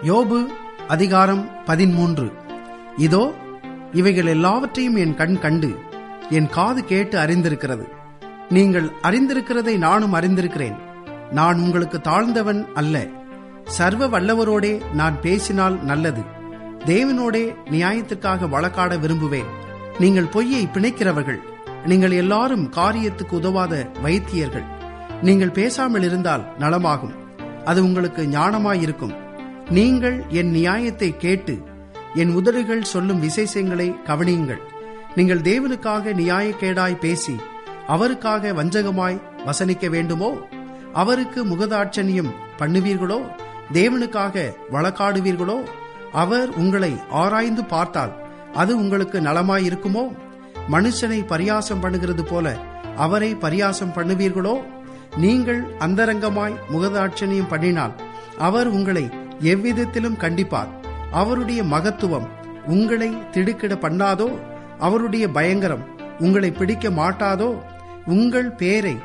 யோபு அதிகாரம் பதிமூன்று இதோ இவைகள் எல்லாவற்றையும் என் கண் கண்டு என் காது கேட்டு அறிந்திருக்கிறது நீங்கள் அறிந்திருக்கிறதை நானும் அறிந்திருக்கிறேன் நான் உங்களுக்கு தாழ்ந்தவன் அல்ல சர்வ வல்லவரோடே நான் பேசினால் நல்லது தேவனோடே நியாயத்திற்காக வழக்காட விரும்புவேன் நீங்கள் பொய்யை பிணைக்கிறவர்கள் நீங்கள் எல்லாரும் காரியத்துக்கு உதவாத வைத்தியர்கள் நீங்கள் பேசாமல் இருந்தால் நலமாகும் அது உங்களுக்கு ஞானமாயிருக்கும் நீங்கள் என் நியாயத்தை கேட்டு என் உதடுகள் சொல்லும் விசேஷங்களை கவனியுங்கள் நீங்கள் தேவனுக்காக நியாயக்கேடாய் பேசி அவருக்காக வஞ்சகமாய் வசனிக்க வேண்டுமோ அவருக்கு முகதாட்சணியம் பண்ணுவீர்களோ தேவனுக்காக வழக்காடுவீர்களோ அவர் உங்களை ஆராய்ந்து பார்த்தால் அது உங்களுக்கு நலமாயிருக்குமோ மனுஷனை பரியாசம் பண்ணுகிறது போல அவரை பரியாசம் பண்ணுவீர்களோ நீங்கள் அந்தரங்கமாய் முகதாட்சணியம் பண்ணினால் அவர் உங்களை எவ்விதத்திலும் கண்டிப்பார் அவருடைய மகத்துவம் உங்களை திடுக்கிட பண்ணாதோ அவருடைய பயங்கரம் உங்களை பிடிக்க மாட்டாதோ உங்கள் பேரை